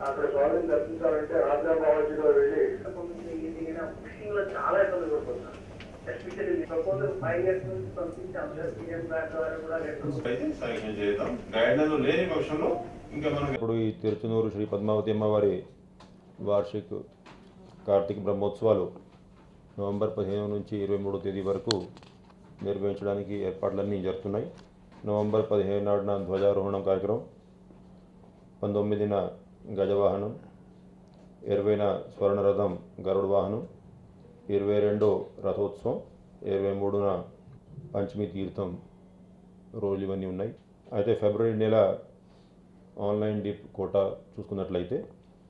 అక్కడ స్వామిని దర్శించాలంటే ఆంధ్ర బావాజీలో వెళ్ళి పుషింగ్ లో చాలా ఇబ్బంది పడుతున్నారు ఎస్పెషల్లీ ప్రపోజల్ ఫైవ్ ఇయర్స్ నుంచి పంపించాం సార్ సీఎం బ్యాంక్ ద్వారా కూడా రెండు అయితే శాంక్షన్ చేద్దాం గైడ్ లైన్ లేని పక్షంలో ఇంకా మనం ఇప్పుడు ఈ తిరుచునూరు శ్రీ పద్మావతి అమ్మవారి వార్షిక కార్తీక బ్రహ్మోత్సవాలు నవంబర్ పదిహేను నుంచి ఇరవై మూడో తేదీ వరకు నిర్వహించడానికి ఏర్పాట్లన్నీ జరుగుతున్నాయి నవంబర్ పదిహేను నాడున ధ్వజారోహణం కార్యక్రమం పంతొమ్మిదిన గజవాహనం ఇరవైన స్వర్ణరథం గరుడ వాహనం ఇరవై రెండో రథోత్సవం ఇరవై మూడున పంచమి తీర్థం రోజులు ఇవన్నీ ఉన్నాయి అయితే ఫిబ్రవరి నెల ఆన్లైన్ డిప్ కోటా చూసుకున్నట్లయితే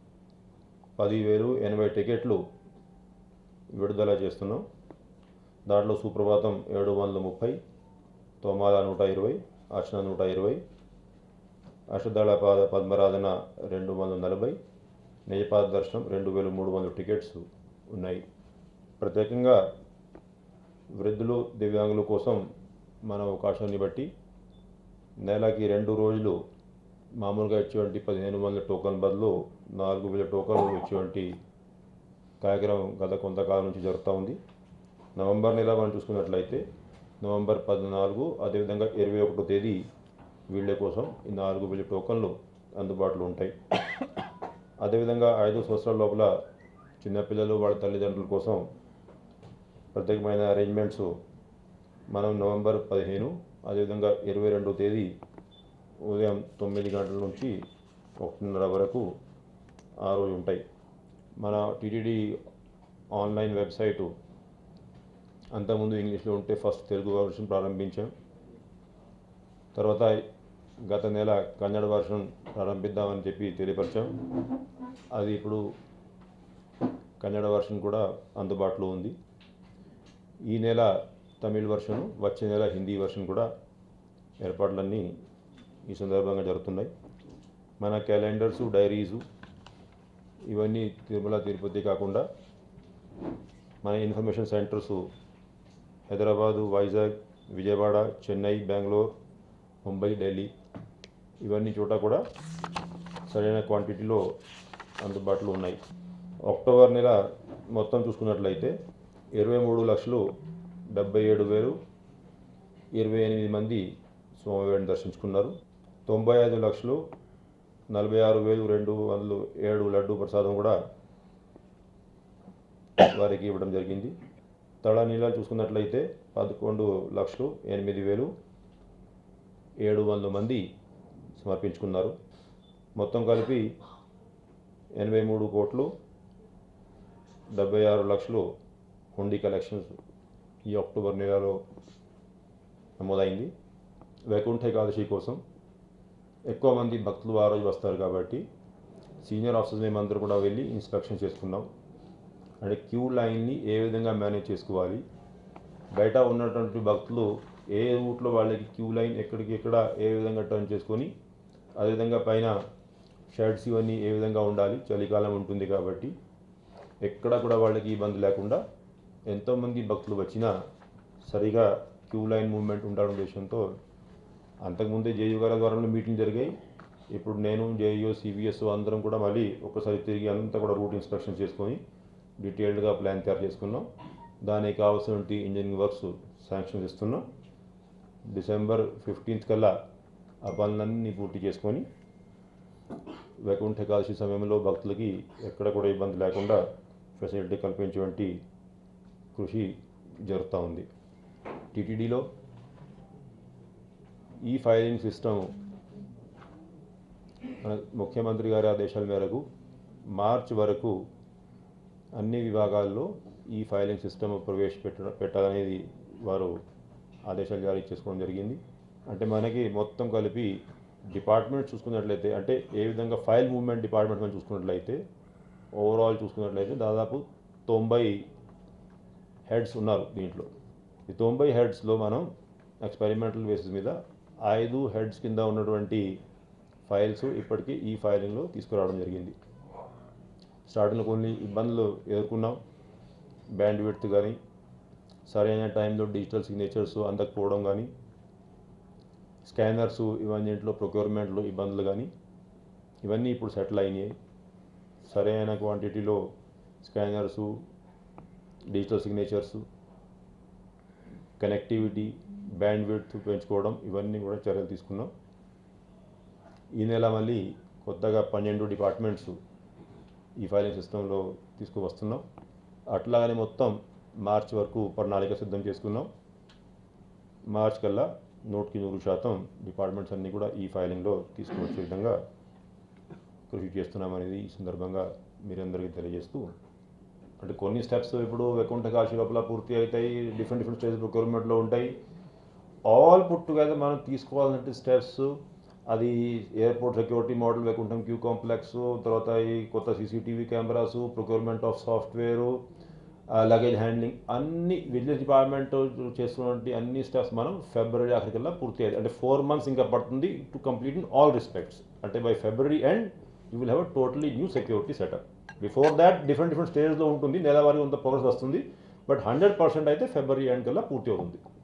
పదివేలు ఎనభై టికెట్లు విడుదల చేస్తున్నాం దాంట్లో సుప్రభాతం ఏడు వందల ముప్పై తొమ్మిది నూట ఇరవై అర్చన నూట ఇరవై అష్టదళ పాద పద్మరాధన రెండు వందల నలభై నిజపాద దర్శనం రెండు వేల మూడు వందల టికెట్స్ ఉన్నాయి ప్రత్యేకంగా వృద్ధులు దివ్యాంగుల కోసం మన అవకాశాన్ని బట్టి నెలకి రెండు రోజులు మామూలుగా ఇచ్చేటువంటి పదిహేను వందల టోకన్ బదులు నాలుగు వేల టోకన్లు ఇచ్చేటువంటి కార్యక్రమం గత కొంతకాలం నుంచి జరుగుతూ ఉంది నవంబర్ నెల మనం చూసుకున్నట్లయితే నవంబర్ పద్నాలుగు అదేవిధంగా ఇరవై ఒకటో తేదీ వీళ్ళ కోసం ఈ నాలుగు వేల టోకన్లు అందుబాటులో ఉంటాయి అదేవిధంగా ఐదు సంవత్సరాల లోపల చిన్నపిల్లలు వాళ్ళ తల్లిదండ్రుల కోసం ప్రత్యేకమైన అరేంజ్మెంట్స్ మనం నవంబర్ పదిహేను అదేవిధంగా ఇరవై రెండో తేదీ ఉదయం తొమ్మిది గంటల నుంచి ఒకటిన్నర వరకు ఆ రోజు ఉంటాయి మన టీటీడీ ఆన్లైన్ వెబ్సైటు అంతకుముందు ఇంగ్లీష్లో ఉంటే ఫస్ట్ తెలుగు వర్షన్ ప్రారంభించాం తర్వాత గత నెల కన్నడ వర్షన్ ప్రారంభిద్దామని చెప్పి తెలియపరిచాం అది ఇప్పుడు కన్నడ వర్షన్ కూడా అందుబాటులో ఉంది ఈ నెల తమిళ్ వర్షన్ వచ్చే నెల హిందీ వర్షన్ కూడా ఏర్పాట్లన్నీ ఈ సందర్భంగా జరుగుతున్నాయి మన క్యాలెండర్సు డైరీసు ఇవన్నీ తిరుమల తిరుపతి కాకుండా మన ఇన్ఫర్మేషన్ సెంటర్స్ హైదరాబాదు వైజాగ్ విజయవాడ చెన్నై బెంగళూరు ముంబై ఢిల్లీ ఇవన్నీ చోట కూడా సరైన క్వాంటిటీలో అందుబాటులో ఉన్నాయి అక్టోబర్ నెల మొత్తం చూసుకున్నట్లయితే ఇరవై మూడు లక్షలు డెబ్బై ఏడు వేలు ఇరవై ఎనిమిది మంది స్వామివారిని దర్శించుకున్నారు తొంభై ఐదు లక్షలు నలభై ఆరు వేలు రెండు వందలు ఏడు లడ్డు ప్రసాదం కూడా వారికి ఇవ్వడం జరిగింది తళ నీళ్ళ చూసుకున్నట్లయితే పదకొండు లక్షలు ఎనిమిది వేలు ఏడు వందల మంది సమర్పించుకున్నారు మొత్తం కలిపి ఎనభై మూడు కోట్లు డెబ్బై ఆరు లక్షలు హుండీ కలెక్షన్స్ ఈ అక్టోబర్ నెలలో నమోదైంది వైకుంఠ ఏకాదశి కోసం ఎక్కువ మంది భక్తులు ఆ రోజు వస్తారు కాబట్టి సీనియర్ ఆఫీసర్స్ మేమందరూ కూడా వెళ్ళి ఇన్స్పెక్షన్ చేసుకున్నాం అంటే క్యూ లైన్ని ఏ విధంగా మేనేజ్ చేసుకోవాలి బయట ఉన్నటువంటి భక్తులు ఏ రూట్లో వాళ్ళకి క్యూ లైన్ ఎక్కడికి ఎక్కడ ఏ విధంగా టర్న్ చేసుకొని అదేవిధంగా పైన షర్ట్స్ ఇవన్నీ ఏ విధంగా ఉండాలి చలికాలం ఉంటుంది కాబట్టి ఎక్కడ కూడా వాళ్ళకి ఇబ్బంది లేకుండా ఎంతోమంది భక్తులు వచ్చినా సరిగా క్యూ లైన్ మూవ్మెంట్ ఉండడం ఉద్దేశంతో అంతకుముందే జేయూ గారి ద్వారా మీటింగ్ జరిగాయి ఇప్పుడు నేను జేయూ సివిఎస్ అందరం కూడా మళ్ళీ ఒకసారి తిరిగి అంతా కూడా రూట్ ఇన్స్పెక్షన్ చేసుకొని డీటెయిల్డ్గా ప్లాన్ తయారు చేసుకున్నాం దానికి కావాల్సినటువంటి ఇంజనీరింగ్ వర్క్స్ శాంక్షన్ ఇస్తున్నాం డిసెంబర్ ఫిఫ్టీన్త్ కల్లా ఆ పనులన్నీ పూర్తి చేసుకొని వైకుంఠ ఏకాదశి సమయంలో భక్తులకి ఎక్కడ కూడా ఇబ్బంది లేకుండా ఫెసిలిటీ కల్పించేటువంటి కృషి జరుగుతూ ఉంది టీటీడీలో ఈ ఫైలింగ్ సిస్టమ్ మన ముఖ్యమంత్రి గారి ఆదేశాల మేరకు మార్చ్ వరకు అన్ని విభాగాల్లో ఈ ఫైలింగ్ సిస్టమ్ ప్రవేశపెట్ట పెట్టాలనేది వారు ఆదేశాలు జారీ చేసుకోవడం జరిగింది అంటే మనకి మొత్తం కలిపి డిపార్ట్మెంట్ చూసుకున్నట్లయితే అంటే ఏ విధంగా ఫైల్ మూవ్మెంట్ డిపార్ట్మెంట్ మనం చూసుకున్నట్లయితే ఓవరాల్ చూసుకున్నట్లయితే దాదాపు తొంభై హెడ్స్ ఉన్నారు దీంట్లో ఈ తొంభై హెడ్స్లో మనం ఎక్స్పెరిమెంటల్ బేసిస్ మీద ఐదు హెడ్స్ కింద ఉన్నటువంటి ఫైల్స్ ఇప్పటికీ ఈ ఫైలింగ్లో తీసుకురావడం జరిగింది స్టార్టింగ్లో కొన్ని ఇబ్బందులు ఎదుర్కొన్నాం బ్యాండ్ విడ్త్ కానీ సరైన టైంలో డిజిటల్ సిగ్నేచర్స్ అందకపోవడం కానీ స్కానర్స్ ఇవన్నింటిలో ప్రొక్యూర్మెంట్లో ఇబ్బందులు కానీ ఇవన్నీ ఇప్పుడు సెటిల్ అయినాయి సరైన క్వాంటిటీలో scanners digital signatures connectivity bandwidth పెంచుకోవడం ఇవన్నీ కూడా చర్యలు తీసుకున్నాం ఈ నెల మళ్ళీ కొత్తగా పన్నెండు డిపార్ట్మెంట్స్ ఈ ఫైలింగ్ సిస్టంలో తీసుకువస్తున్నాం అట్లాగనే మొత్తం మార్చ్ వరకు ప్రణాళిక సిద్ధం చేసుకున్నాం మార్చ్ కల్లా నూటికి నూరు శాతం డిపార్ట్మెంట్స్ అన్నీ కూడా ఈ ఫైలింగ్లో తీసుకువచ్చే విధంగా కృషి చేస్తున్నామనేది ఈ సందర్భంగా మీరందరికీ తెలియజేస్తూ అంటే కొన్ని స్టెప్స్ ఇప్పుడు వైకుంఠ కాశీ లోపల పూర్తి అవుతాయి డిఫరెంట్ డిఫరెంట్ స్టేజ్ ప్రొక్యూర్మెంట్లో ఉంటాయి ఆల్ పుట్ టుగెదర్ మనం తీసుకోవాలంటే స్టెప్స్ అది airport security model Vaikuntham queue complex తర్వాత ఈ కొత్త CCTV cameras procurement of software luggage handling అన్ని విజిలెన్స్ డిపార్ట్మెంట్ చేస్తున్నటువంటి అన్ని స్టెప్స్ మనం ఫిబ్రవరి ఆఖరికల్లా పూర్తి అయ్యాయి అంటే ఫోర్ మంత్స్ ఇంకా పడుతుంది to complete in all respects అంటే by February end you will have a totally new security setup before that different different స్టేజ్లో ఉంటుంది నెలవారీ కొంత ప్రోగ్రెస్ వస్తుంది బట్ హండ్రెడ్ పర్సెంట్ అయితే ఫిబ్రవరి ఎండ్ కల్లా పూర్తి అవుతుంది